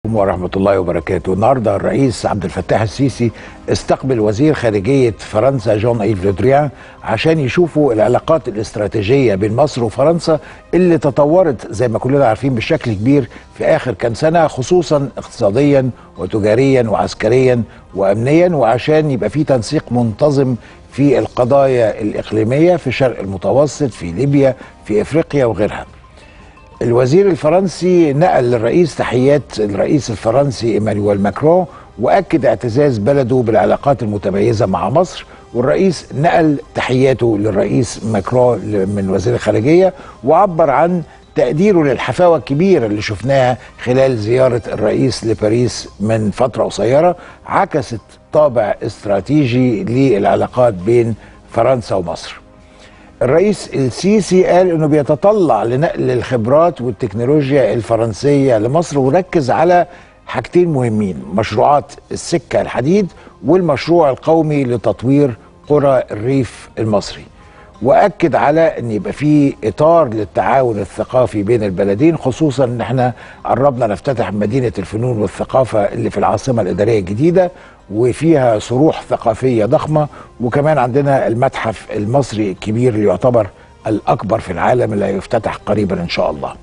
ورحمة الله وبركاته النهاردة الرئيس عبد الفتاح السيسي استقبل وزير خارجية فرنسا جون ايف لودريان عشان يشوفوا العلاقات الاستراتيجية بين مصر وفرنسا اللي تطورت زي ما كلنا عارفين بشكل كبير في آخر كام سنة خصوصا اقتصاديا وتجاريا وعسكريا وأمنيا وعشان يبقى في تنسيق منتظم في القضايا الإقليمية في شرق المتوسط في ليبيا في إفريقيا وغيرها الوزير الفرنسي نقل للرئيس تحيات الرئيس الفرنسي ايمانويل ماكرون واكد اعتزاز بلده بالعلاقات المتميزه مع مصر والرئيس نقل تحياته للرئيس ماكرون من وزير الخارجيه وعبر عن تقديره للحفاوه الكبيره اللي شفناها خلال زياره الرئيس لباريس من فتره قصيره عكست طابع استراتيجي للعلاقات بين فرنسا ومصر. الرئيس السيسي قال انه بيتطلع لنقل الخبرات والتكنولوجيا الفرنسيه لمصر وركز على حاجتين مهمين مشروعات السكه الحديد والمشروع القومي لتطوير قرى الريف المصري واكد على ان يبقى في اطار للتعاون الثقافي بين البلدين خصوصا ان احنا قربنا نفتتح مدينه الفنون والثقافه اللي في العاصمه الاداريه الجديده وفيها صروح ثقافيه ضخمه وكمان عندنا المتحف المصري الكبير اللي يعتبر الاكبر في العالم اللي هيفتتح قريبا ان شاء الله.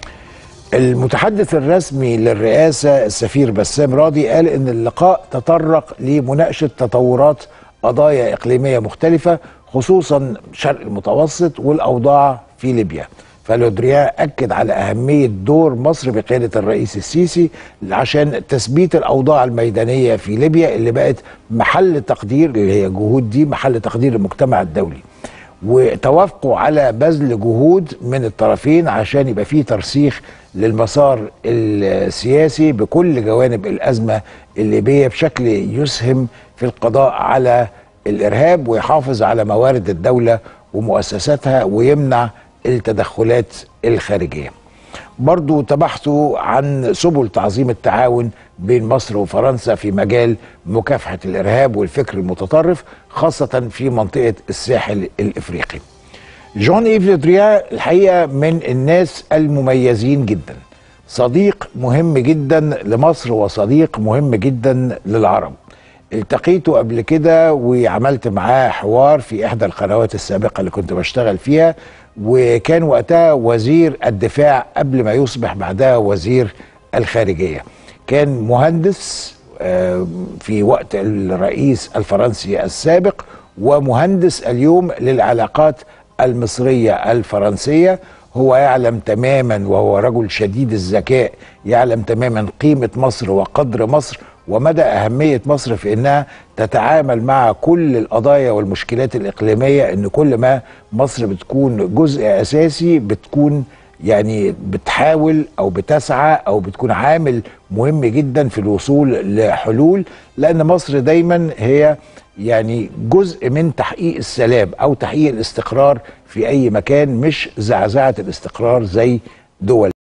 المتحدث الرسمي للرئاسه السفير بسام راضي قال ان اللقاء تطرق لمناقشه تطورات قضايا اقليميه مختلفه خصوصا شرق المتوسط والاوضاع في ليبيا. فلودريان اكد على اهميه دور مصر بقياده الرئيس السيسي عشان تثبيت الاوضاع الميدانيه في ليبيا اللي بقت محل تقدير اللي هي جهود دي محل تقدير المجتمع الدولي. وتوافقوا على بذل جهود من الطرفين عشان يبقى فيه ترسيخ للمسار السياسي بكل جوانب الازمه الليبيه بشكل يسهم في القضاء على الارهاب ويحافظ على موارد الدوله ومؤسساتها ويمنع التدخلات الخارجيه. برضو تبحثوا عن سبل تعظيم التعاون بين مصر وفرنسا في مجال مكافحه الارهاب والفكر المتطرف خاصه في منطقه الساحل الافريقي. جون ايف لودريان الحقيقه من الناس المميزين جدا. صديق مهم جدا لمصر وصديق مهم جدا للعرب. التقيته قبل كده وعملت معاه حوار في احدى القنوات السابقه اللي كنت بشتغل فيها وكان وقتها وزير الدفاع قبل ما يصبح بعدها وزير الخارجيه كان مهندس في وقت الرئيس الفرنسي السابق ومهندس اليوم للعلاقات المصريه الفرنسيه هو يعلم تماما وهو رجل شديد الذكاء يعلم تماما قيمه مصر وقدر مصر ومدى أهمية مصر في أنها تتعامل مع كل القضايا والمشكلات الإقليمية أن كل ما مصر بتكون جزء أساسي بتكون يعني بتحاول أو بتسعى أو بتكون عامل مهم جدا في الوصول لحلول لأن مصر دايما هي يعني جزء من تحقيق السلام أو تحقيق الاستقرار في أي مكان مش زعزعة الاستقرار زي دول